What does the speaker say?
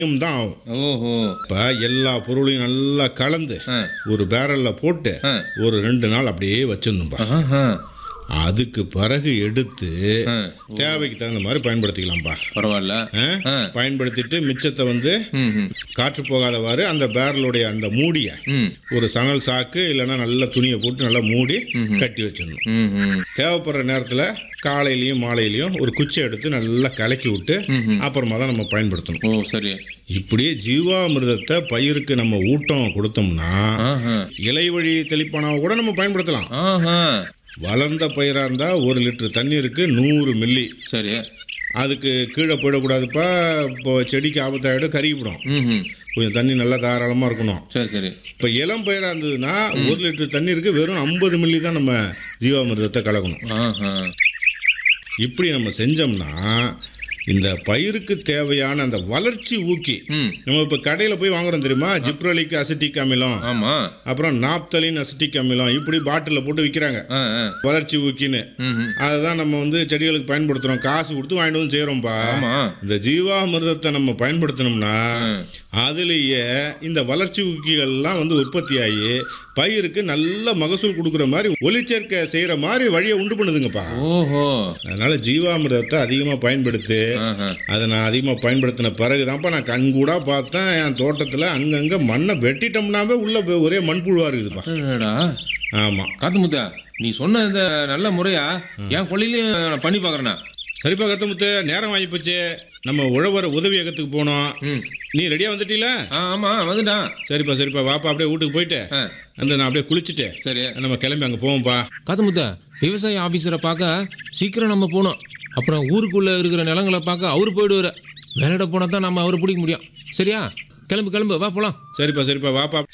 தான் ஆகும் ஓஹோ இப்போ எல்லா பொருளையும் நல்லா கலந்து ஆ. ஒரு பேரலில் போட்டு ஆ. ஒரு ரெண்டு நாள் அப்படியே வச்சிடணும்பா ஆஹா. அதுக்கு பிறகு எடுத்து ஆ. தேவைக்கு தகுந்த மாதிரி பயன்படுத்திக்கலாம்ப்பா பரவாயில்ல ஆ? ஆ. பயன்படுத்திட்டு மிச்சத்தை வந்து ம் ம். காற்று போகாதவாறு அந்த பேரலுடைய அந்த மூடியை ம் ஒரு சணல் சாக்கு இல்லைன்னா நல்ல துணியை போட்டு நல்லா மூடி கட்டி வச்சிடணும் ம் ம் தேவைப்படுற நேரத்தில் காலையிலையும் மாலையிலையும் ஒரு குச்சி எடுத்து நல்லா கலக்கி விட்டு அப்புறமா தான் நம்ம பயன்படுத்தணும் ஓ சரி இப்படியே ஜீவாமிர்தத்தை பயிருக்கு நம்ம ஊட்டம் கொடுத்தோம்னா ஆஹா இலை வழி தெளிப்பானாவை கூட நம்ம பயன்படுத்தலாம் ஆஹா வளர்ந்த பயிராக இருந்தால் ஒரு லிட்டர் தண்ணீருக்கு நூறு மில்லி சரி அதுக்கு கீழே போயிடக்கூடாதுப்பா இப்போ செடிக்கு ஆபத்தாயிடும் கருகிவிடும் ம் ம் கொஞ்சம் தண்ணி நல்லா தாராளமாக இருக்கணும் சரி சரி இப்போ இளம் பயிராக இருந்ததுன்னா ஒரு லிட்டர் தண்ணீருக்கு வெறும் ஐம்பது மில்லி தான் நம்ம ஜீவாமிர்தத்தை கலக்கணும் ஆஹா இப்படி நம்ம செஞ்சோம்னா இந்த பயிருக்கு தேவையான அந்த வளர்ச்சி ஊக்கி ம் நம்ம இப்போ கடையில் போய் வாங்குறோம் தெரியுமா ஜிப்ரோலிக் அசிட்டிக் அமிலம் ஆமா அப்புறம் நாப்தலின் அசிட்டிக் அமிலம் இப்படி பாட்டிலில் போட்டு விற்கிறாங்க ஆ ஆ வளர்ச்சி ஊக்கின்னு ம் ம் அதுதான் நம்ம வந்து செடிகளுக்கு பயன்படுத்துகிறோம் காசு கொடுத்து வாங்கிட்டு வந்து செய்கிறோம்ப்பா ஆமா இந்த ஜீவாமிர்தத்தை நம்ம பயன்படுத்தினோம்னா அதுலேயே இந்த வளர்ச்சி ஊக்கிகள்லாம் வந்து உற்பத்தியாகி பயிருக்கு நல்ல மகசூல் கொடுக்குற மாதிரி ஒளிச்சேர்க்கை செய்கிற மாதிரி வழியை உண்டு பண்ணுதுங்கப்பா ஓஹோ அதனால ஜீவாமிர்தத்தை அதிகமாக பயன்படுத்து ஆஹா அதை நான் அதிகமாக பயன்படுத்தின பிறகு தான்ப்பா நான் கண்கூடா பார்த்தேன் என் தோட்டத்தில் அங்கங்கே மண்ணை வெட்டிட்டோம்னாவே உள்ள போய் ஒரே மண்புழுவாக இருக்குதுப்பா அடடா. ஆமாம் காத்து முத்தா நீ சொன்ன இந்த நல்ல முறையா என் கொள்ளையிலையும் நான் பண்ணி பார்க்குறேண்ணா சரிப்பா கத்தமுத்து நேரம் வாங்கி போச்சு நம்ம உழவர் உதவியகத்துக்கு போனோம் ம் நீ ரெடியாக வந்துட்டீல ஆ ஆமாம் வந்துட்டான் சரிப்பா சரிப்பா வாப்பா அப்படியே வீட்டுக்கு போயிட்டு ஆ அந்த நான் அப்படியே குளிச்சுட்டு சரி நம்ம கிளம்பி அங்கே போவோம்ப்பா காத்து முத்தா விவசாய ஆஃபீஸரை பார்க்க சீக்கிரம் நம்ம போகணும் அப்புறம் ஊருக்குள்ளே இருக்கிற நிலங்களை பார்க்க அவர் போயிடுவார் வேலையிட போனால் தான் நம்ம அவரை பிடிக்க முடியும் சரியா கிளம்பு கிளம்பு வா போகலாம் சரிப்பா சரிப்பா வாப்பா